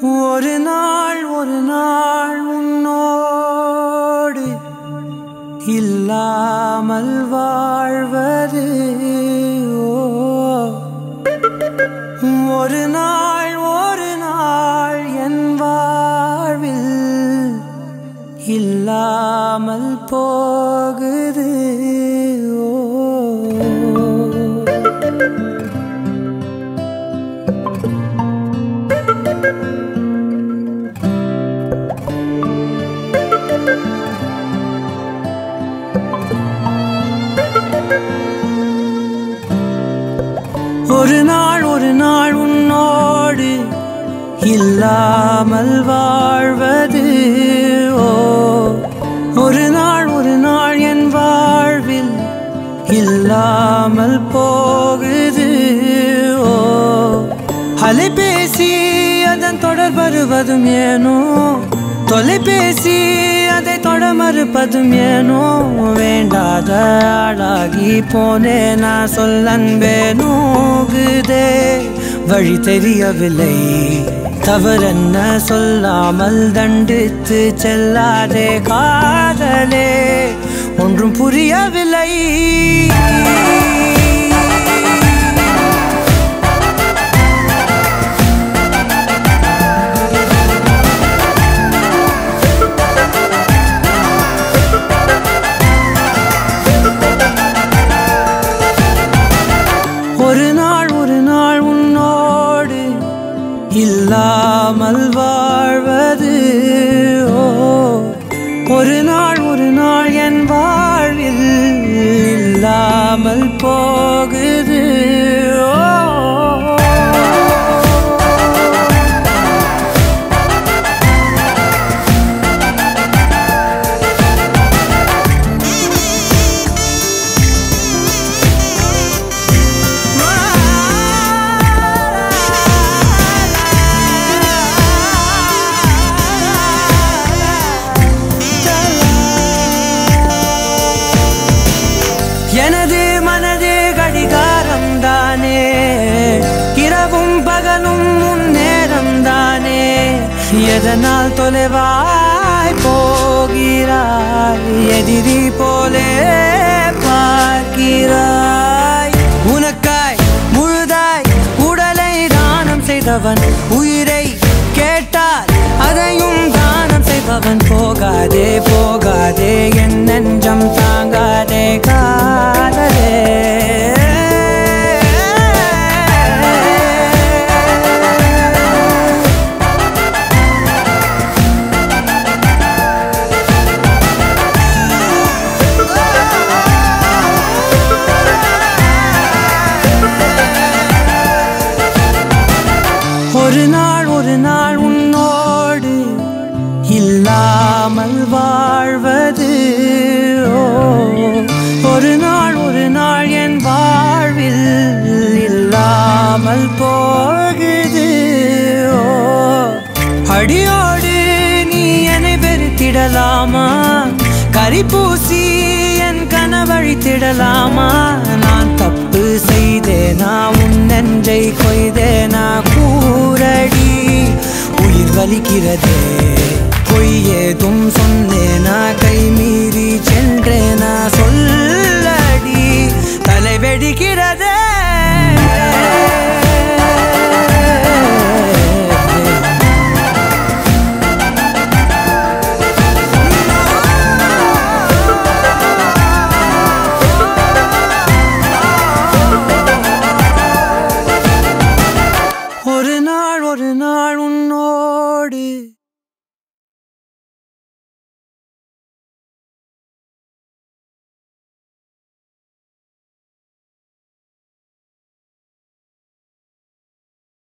ஒரு நாள் ஒரு நாள் உன்னோடு இல்லாமல் வாழ்வது ஓ. ஒரு நாள் ஒரு நாள் என் வாழ்வில் இல்லாமல் போகுது ஓ ஒரு நாள் ஒரு நாள் உன்னோடு இல்லாமல் வாழ்வது ஓ ஒரு நாள் ஒரு நாள் என் வாழ்வில் இல்லாமல் போகுது ஓ அலைபேசி அதன் தொடர் வருவதும் ஏனோ தொலைபேசி அதை தொட மறுப்பதும் ஏனோ வேண்டாத ஆளாகி போனே நான் சொல்லன்பே நோகுதே வழி தெரியவில்லை தவறென்ன சொல்லாமல் தண்டித்து செல்லாதே காதலே ஒன்றும் புரியவில்லை ஒரு நாள் ஒரு நாள் உன்னோடு இல்லாமல் வாழ்வது ஓ ஒரு நாள் ஒரு நாள் என் வாழ்வில் இல்லாமல் போகுது ஓ எனது மனது கடிகாரம் தானே இரவும் பகலும் முன்னேறம் தானே எதனால் தொலைவாய் போகிறாய் எதிரி போலே பார்க்கிறாய் உனக்காய் முழுதாய் உடலை தானம் செய்தவன் உயிரை கேட்டால் அதையும் தானம் செய்பவன் போகாதே போகாதே என் நெஞ்சம் தாங்காதே காதலே ஒரு நாள் ஒரு நாள் உன்னோடு இல்லாமல் வாழ்வது ஓ ஒரு நாள் ஒரு நாள் என் வாழ்வில் இல்லாமல் போகுது ஓ அடியோடு நீ என்னை வெறுத்திடலாமா கரிபூசி என் கனவழித்திடலாமா நான் தப்பு செய்தேனா உன் நெஞ்சை கொய்தேனா கூரடி உயிர் வலிக்கிறதே பொய் ஏதும் சொன்னேனா கை மீறி சென்றேனா சொல்லடி தலை வெடிக்கிறதே